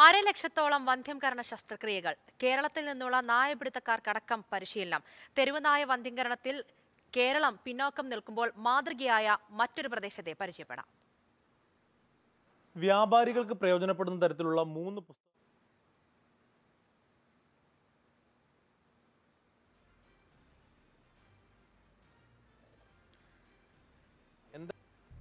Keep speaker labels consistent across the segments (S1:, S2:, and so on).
S1: അരലക്ഷത്തോളം വന്ധ്യംകരണ ശസ്ത്രക്രിയകൾ കേരളത്തിൽ നിന്നുള്ള നായപിടുത്തക്കാർക്കടക്കം പരിശീലനം തെരുവ് നായ വന്ധ്യംകരണത്തിൽ കേരളം പിന്നോക്കം നിൽക്കുമ്പോൾ മാതൃകയായ മറ്റൊരു പ്രദേശത്തെ പരിചയപ്പെടാം
S2: വ്യാപാരികൾക്ക് പ്രയോജനപ്പെടുന്ന തരത്തിലുള്ള മൂന്ന് പുസ്തകം എന്താ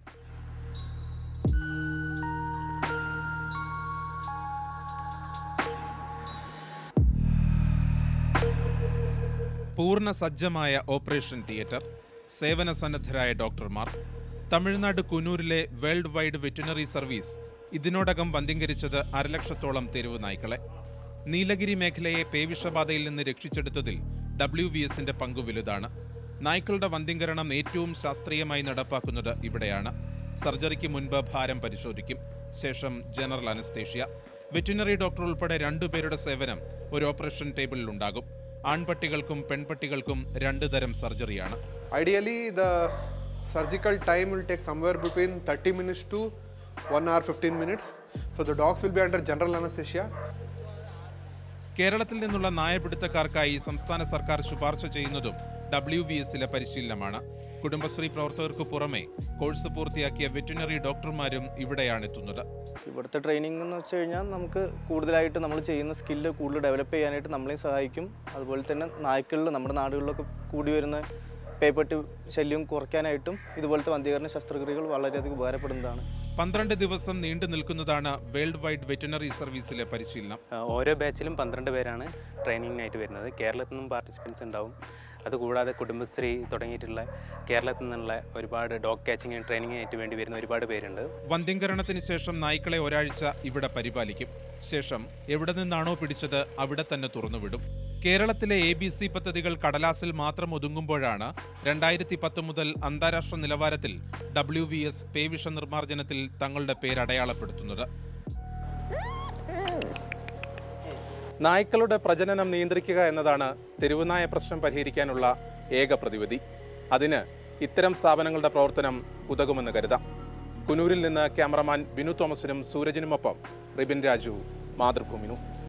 S3: പൂർണ്ണ സജ്ജമായ ഓപ്പറേഷൻ തിയേറ്റർ സേവന സന്നദ്ധരായ ഡോക്ടർമാർ തമിഴ്നാട് കുനൂരിലെ വേൾഡ് വൈഡ് വെറ്റിനറി സർവീസ് ഇതിനോടകം വന്ധ്യംകരിച്ചത് അരലക്ഷത്തോളം തെരുവ് നായ്ക്കളെ നീലഗിരി മേഖലയെ പേവിഷബാധയിൽ നിന്ന് രക്ഷിച്ചെടുത്തതിൽ ഡബ്ല്യു വി എസിന്റെ പങ്ക് വലുതാണ് നായ്ക്കളുടെ വന്ധ്യംകരണം ഏറ്റവും ശാസ്ത്രീയമായി നടപ്പാക്കുന്നത് ഇവിടെയാണ് സർജറിക്ക് മുൻപ് ഭാരം പരിശോധിക്കും ശേഷം ജനറൽ അനസ്തേഷ്യ വെറ്റിനറി ഡോക്ടർ ഉൾപ്പെടെ രണ്ടുപേരുടെ സേവനം ഒരു ഓപ്പറേഷൻ ടേബിളിൽ ഉണ്ടാകും ആൺപട്ടികൾക്കും പെൺപട്ടികൾക്കും രണ്ടു തരം സർജറിയാണ്
S4: Ideally, the surgical time will take somewhere between 30 minutes to 1 hour 15 minutes. So the dogs will be under general anesthesia.
S3: കേരളത്തിൽ നിന്നുള്ള നായപിടുത്തക്കാർക്കായി സംസ്ഥാന സർക്കാർ ശുപാർശ ചെയ്യുന്നതും ഡബ്ല്യു വി എസിലെ പരിശീലനമാണ് കുടുംബശ്രീ പ്രവർത്തകർക്ക് പുറമെ കോഴ്സ് പൂർത്തിയാക്കിയ വെറ്റിനറി ഡോക്ടർമാരും ഇവിടെയാണ് എത്തുന്നത്
S5: ഇവിടുത്തെ ട്രെയിനിങ് എന്ന് വെച്ച് കഴിഞ്ഞാൽ നമുക്ക് കൂടുതലായിട്ട് നമ്മൾ ചെയ്യുന്ന സ്കില്ല് കൂടുതൽ ഡെവലപ്പ് ചെയ്യാനായിട്ട് നമ്മളെയും സഹായിക്കും അതുപോലെ തന്നെ നായ്ക്കളിൽ നമ്മുടെ നാടുകളിലൊക്കെ കൂടി വരുന്ന പേപ്പട്ടി ശല്യം കുറയ്ക്കാനായിട്ടും ഇതുപോലത്തെ വന്ധ്യീകരണ ശസ്ത്രക്രിയകൾ വളരെയധികം ഉപകാരപ്പെടുന്നതാണ്
S3: പന്ത്രണ്ട് ദിവസം നീണ്ടു നിൽക്കുന്നതാണ് വേൾഡ് വൈഡ് വെറ്റിനറി സർവീസിലെ പരിശീലനം
S6: ആ, ഓരോ ബാച്ചിലും പന്ത്രണ്ട് പേരാണ് ട്രെയിനിങ്ങിനായിട്ട് വരുന്നത് കേരളത്തിൽ നിന്നും പാർട്ടിസിപ്പൻസ് ഉണ്ടാവും അതുകൂടാതെ കുടുംബശ്രീ തുടങ്ങിയിട്ടുള്ള കേരളത്തിൽ നിന്നുള്ള ഒരുപാട് ഡോഗ് കാച്ചിങ് ട്രെയിനിങ്ങിനായിട്ട് വേണ്ടി വരുന്ന ഒരുപാട് പേരുണ്ട്
S3: വന്ധ്യംകരണത്തിന് ശേഷം നായ്ക്കളെ ഒരാഴ്ച ഇവിടെ പരിപാലിക്കും ശേഷം എവിടെ നിന്നാണോ പിടിച്ചത് അവിടെ തന്നെ തുറന്നുവിടും കേരളത്തിലെ എ ബി സി പദ്ധതികൾ കടലാസിൽ മാത്രം ഒതുങ്ങുമ്പോഴാണ് രണ്ടായിരത്തി പത്ത് മുതൽ അന്താരാഷ്ട്ര നിലവാരത്തിൽ ഡബ്ല്യു വി എസ് പേവിഷ നിർമ്മാർജ്ജനത്തിൽ തങ്ങളുടെ പേരടയാളപ്പെടുത്തുന്നത് നായ്ക്കളുടെ പ്രജനനം നിയന്ത്രിക്കുക എന്നതാണ് തെരുവുനായ പ്രശ്നം പരിഹരിക്കാനുള്ള ഏക പ്രതിവിധി അതിന് ഇത്തരം സ്ഥാപനങ്ങളുടെ പ്രവർത്തനം ഉതകുമെന്ന് കരുതാം കുനൂരിൽ നിന്ന് ക്യാമറമാൻ ബിനു തോമസിനും സൂരജിനുമൊപ്പം റിബിൻ രാജു മാതൃഭൂമി ന്യൂസ്